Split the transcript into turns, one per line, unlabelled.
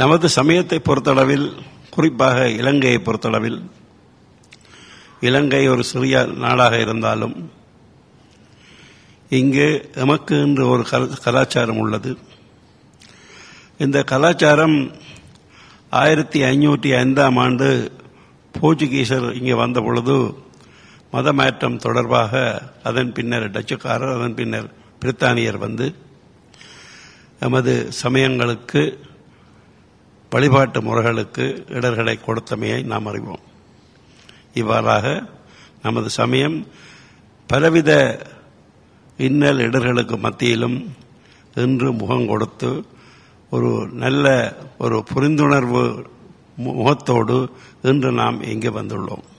நமது சமயத்தை பொறுத்தளவில் குறிப்பாக இலங்கையை பொறுத்தளவில் இலங்கை ஒரு சிறிய நாடாக இருந்தாலும் இங்கு எமக்கு என்று ஒரு கல- கலாச்சாரம் உள்ளது இந்த கலாச்சாரம் ஆயிரத்தி ஐநூற்றி ஐந்தாம் ஆண்டு போர்ச்சுகீசர் இங்கே வந்த பொழுது மதமாற்றம் தொடர்பாக அதன் பின்னர் டச்சுக்காரர் அதன் பின்னர் பிரித்தானியர் வந்து எமது சமயங்களுக்கு வழிபாட்டு முறைகளுக்கு இடர்களை கொடுத்தமையை நாம் அறிவோம் இவ்வாறாக நமது சமயம் பலவித இன்னல் இடர்களுக்கு மத்தியிலும் இன்று முகம் கொடுத்து ஒரு நல்ல ஒரு புரிந்துணர்வு மு- முகத்தோடு இன்று நாம் இங்கு வந்துள்ளோம்